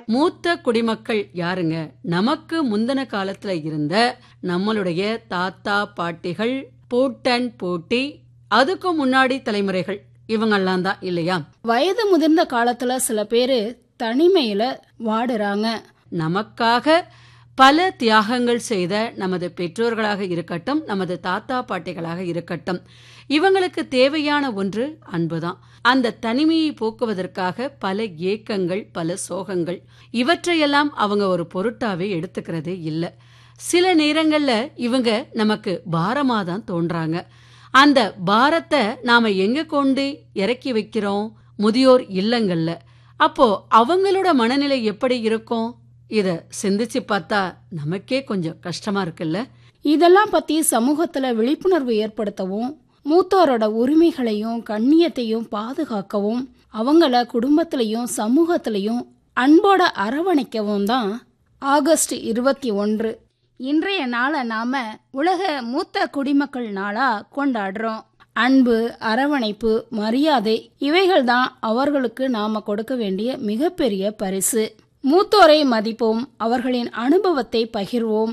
மூத்த குடிமக்கள் யாருங்க நமக்கு முந்தின காலத்துல இருந்த நம்மளுடைய தாத்தா பாட்டிகள் பூட்டன் பூட்டி அதுக்கு முன்னாடி தலைமுறைகள் இவங்கெல்லாம் தான் இல்லையா வயது முதிர்ந்த காலத்துல சில பேரு தனிமையில வாடுறாங்க நமக்காக பல தியாகங்கள் செய்த நமது பெற்றோர்களாக இருக்கட்டும் நமது தாத்தா பாட்டிகளாக இருக்கட்டும் இவங்களுக்கு தேவையான ஒன்று அன்புதான் அந்த தனிமையை போக்குவதற்காக பல ஏக்கங்கள் பல சோகங்கள் இவற்றையெல்லாம் அவங்க ஒரு பொருட்டாவே எடுத்துக்கிறது இல்ல சில நேரங்கள்ல இவங்க நமக்கு பாரமா தான் தோன்றாங்க அந்த பாரத்தை நாம எங்க கொண்டு இறக்கி வைக்கிறோம் முதியோர் இல்லங்கள்ல அப்போ அவங்களோட மனநிலை எப்படி இருக்கும் இத சிந்திச்சு பார்த்தா நமக்கே கொஞ்சம் கஷ்டமா இருக்குல்ல இதெல்லாம் பத்தி சமூகத்துல விழிப்புணர்வு ஏற்படுத்தவும் மூத்தோரோட உரிமைகளையும் கண்ணியத்தையும் பாதுகாக்கவும் அவங்கள குடும்பத்திலையும் சமூகத்திலையும் அன்போட அரவணைக்கவும் தான் ஆகஸ்ட் இருபத்தி ஒன்று இன்றைய நாளை நாம உலக மூத்த குடிமக்கள் நாளா கொண்டாடுறோம் அன்பு அரவணைப்பு மரியாதை இவைகள் தான் அவர்களுக்கு நாம கொடுக்க வேண்டிய மிகப்பெரிய பரிசு மூத்தோரை மதிப்போம் அவர்களின் அனுபவத்தை பகிர்வோம்